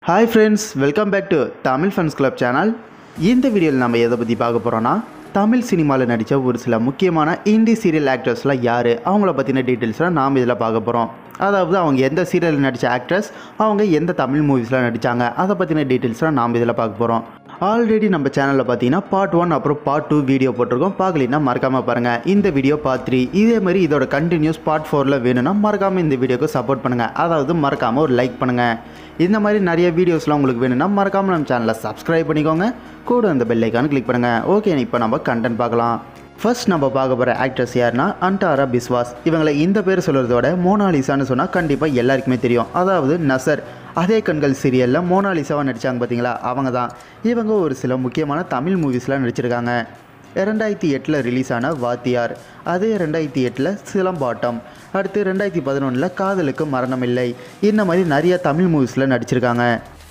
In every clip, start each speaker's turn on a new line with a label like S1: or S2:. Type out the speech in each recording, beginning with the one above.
S1: hi friends welcome back to Tamil funs club channel இந்த வீடியோவில் நம்ம எதை பற்றி பார்க்க போகிறோன்னா தமிழ் சினிமாவில் நடித்த ஒரு சில முக்கியமான இந்தி சீரியல் ஆக்ட்ரஸ்லாம் யார் அவங்கள பற்றின டீட்டெயில்ஸ்லாம் நாம் இதில் பார்க்க போகிறோம் அதாவது அவங்க எந்த சீரியலில் நடித்த ஆக்ட்ரஸ் அவங்க எந்த தமிழ் மூவிஸில் நடித்தாங்க அதை பற்றின டீட்டெயில்ஸ்லாம் நாம் இதில் பார்க்க போகிறோம் ஆல்ரெடி நம்ம சேனலில் பார்த்தீங்கன்னா பார்ட் ஒன் அப்புறம் பார்ட் டூ வீடியோ போட்டிருக்கோம் பார்க்கலைன்னா மறக்காமல் பாருங்கள் இந்த வீடியோ பார்ட் த்ரீ இதே மாதிரி இதோட கண்டினியூஸ் பார்ட் ஃபோரில் வேணும்னா மறக்காமல் இந்த வீடியோக்கு சப்போர்ட் பண்ணுங்கள் அதாவது மறக்காமல் ஒரு லைக் பண்ணுங்கள் இந்த மாதிரி நிறைய வீடியோஸ்லாம் உங்களுக்கு வேணும்னா மறக்காமல் நம்ம சேனலை சப்ஸ்கிரைப் பண்ணிக்கோங்க கூட அந்த பெல் ஐக்கான் கிளிக் பண்ணுங்கள் ஓகே இப்போ நம்ம கண்டென்ட் பார்க்கலாம் ஃபர்ஸ்ட் நம்ம பார்க்க போகிற ஆக்ட்ரஸ் யாருன்னா அன்டாரா பிஸ்வாஸ் இவங்களை இந்த பேர் சொல்கிறதோட மோனாலிசான்னு சொன்னால் கண்டிப்பாக எல்லாருக்குமே தெரியும் அதாவது நசர் அதே கண்கள் சீரியலில் மோனாலிசாவாக நடித்தாங்க பார்த்தீங்களா அவங்க தான் இவங்க ஒரு சில முக்கியமான தமிழ் மூவிஸ்லாம் நடிச்சிருக்காங்க ரெண்டாயிரத்தி எட்டில் ரிலீஸ் ஆன வாத்தியார் அதே ரெண்டாயிரத்தி எட்டில் சிலம்பாட்டம் அடுத்து ரெண்டாயிரத்தி பதினொன்றில் காதலுக்கு மரணமில்லை இந்த மாதிரி நிறைய தமிழ் மூவிஸில் நடிச்சிருக்காங்க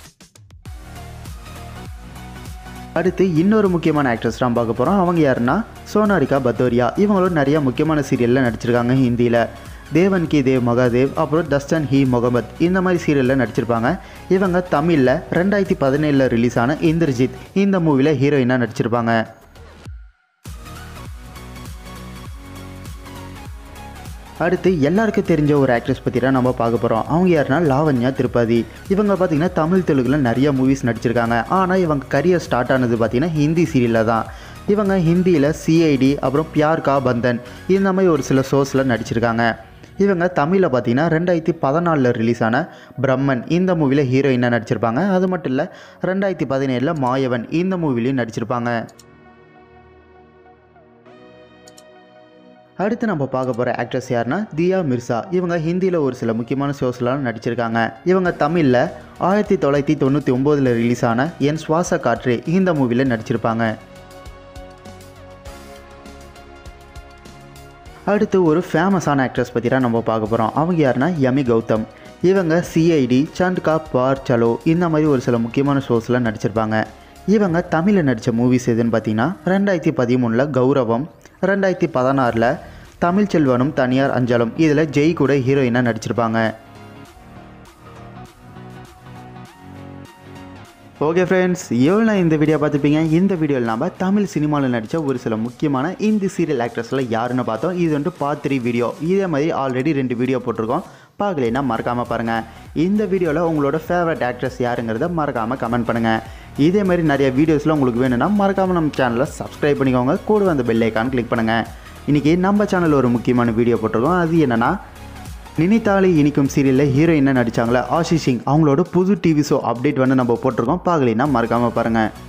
S1: அடுத்து இன்னொரு முக்கியமான ஆக்ட்ரஸ் தான் பார்க்க போகிறோம் அவங்க யாருன்னா சோனாரிகா பத்தோரியா இவங்களும் நிறைய முக்கியமான சீரியலில் நடிச்சிருக்காங்க ஹிந்தியில் தேவன் கி தேவ் மகாதேவ் அப்புறம் தஸ்டன் ஹி முகமத் இந்த மாதிரி சீரியலில் நடிச்சிருப்பாங்க இவங்க தமிழில் ரெண்டாயிரத்தி பதினேழில் ரிலீஸ் ஆன இந்திரஜித் இந்த மூவியில் ஹீரோயினாக நடிச்சிருப்பாங்க அடுத்து எல்லாருக்கும் தெரிஞ்ச ஒரு ஆக்ட்ரஸ் பற்றி தான் நம்ம பார்க்க போகிறோம் அவங்க யாருன்னா லாவண்யா திருப்பதி இவங்க பார்த்தீங்கன்னா தமிழ் தெலுங்குல நிறைய மூவிஸ் நடிச்சிருக்காங்க ஆனால் இவங்க கரியர் ஸ்டார்ட் ஆனது பார்த்தீங்கன்னா ஹிந்தி சீரியலில் தான் இவங்க ஹிந்தியில் சிஐடி அப்புறம் பியார் கா பந்தன் இந்த மாதிரி ஒரு சில ஷோஸில் நடிச்சிருக்காங்க இவங்க தமிழில் பார்த்தீங்கன்னா ரெண்டாயிரத்தி பதினாலில் ரிலீஸ் ஆன பிரம்மன் இந்த மூவியில் ஹீரோயினாக நடிச்சிருப்பாங்க அது மட்டும் இல்லை ரெண்டாயிரத்தி பதினேழில் மாயவன் இந்த மூவிலையும் நடிச்சிருப்பாங்க அடுத்து நம்ம பார்க்க போகிற ஆக்ட்ரஸ் யாருன்னா தியா மிர்சா இவங்க ஹிந்தியில் ஒரு சில முக்கியமான ஷோஸ்லாம் நடிச்சிருக்காங்க இவங்க தமிழில் ஆயிரத்தி தொள்ளாயிரத்தி தொண்ணூற்றி ஒம்போதில் ரிலீஸ் ஆன என் சுவாச காற்று இந்த மூவியில் நடிச்சிருப்பாங்க அடுத்து ஒரு ஃபேமஸான ஆக்ட்ரஸ் பற்றி தான் நம்ம பார்க்க போகிறோம் அவங்க யாருன்னா யமி கௌதம் இவங்க சிஐடி சண்ட்கா பார் சலோ இந்த மாதிரி ஒரு சில முக்கியமான ஷோஸ்லாம் நடிச்சிருப்பாங்க இவங்க தமிழில் நடித்த மூவிஸ் எதுன்னு பார்த்தீங்கன்னா ரெண்டாயிரத்தி பதிமூணில் கௌரவம் ரெண்டாயிரத்தி பதினாறில் தமிழ் செல்வனும் தனியார் அஞ்சலும் இதில் ஜெய் கூட ஹீரோயினாக நடிச்சிருப்பாங்க ஓகே ஃப்ரெண்ட்ஸ் எவ்வளோ இந்த வீடியோ பார்த்துப்பீங்க இந்த வீடியோவில் நம்ம தமிழ் சினிமாவில் நடித்த ஒரு சில முக்கியமான இந்தி சீரியல் ஆக்ட்ரஸில் யாருன்னு பார்த்தோம் இது வந்துட்டு பார்ட் த்ரீ வீடியோ இதே மாதிரி ஆல்ரெடி ரெண்டு வீடியோ போட்டிருக்கோம் பார்க்கலைன்னா மறக்காமல் பாருங்கள் இந்த வீடியோவில் உங்களோட ஃபேவரட் ஆக்ட்ரஸ் யாருங்கிறத மறக்காமல் கமெண்ட் பண்ணுங்கள் இதே மாதிரி நிறைய வீடியோஸில் உங்களுக்கு வேணும்னா மறக்காமல் நம்ம சேனலை சப்ஸ்கிரைப் பண்ணிக்கோங்க கூட அந்த பெல் ஐக்கான் கிளிக் பண்ணுங்கள் இன்றைக்கி நம்ம சேனலில் ஒரு முக்கியமான வீடியோ போட்டிருக்கோம் அது என்னென்னா நினைத்தாலே இனிக்கும் சீரியலில் ஹீரோயினாக நடித்தாங்களே ஆஷி சிங் அவங்களோட புது டிவி ஷோ அப்டேட் வந்து நம்ம போட்டிருக்கோம் பார்க்கலைன்னா மறக்காமல் பாருங்கள்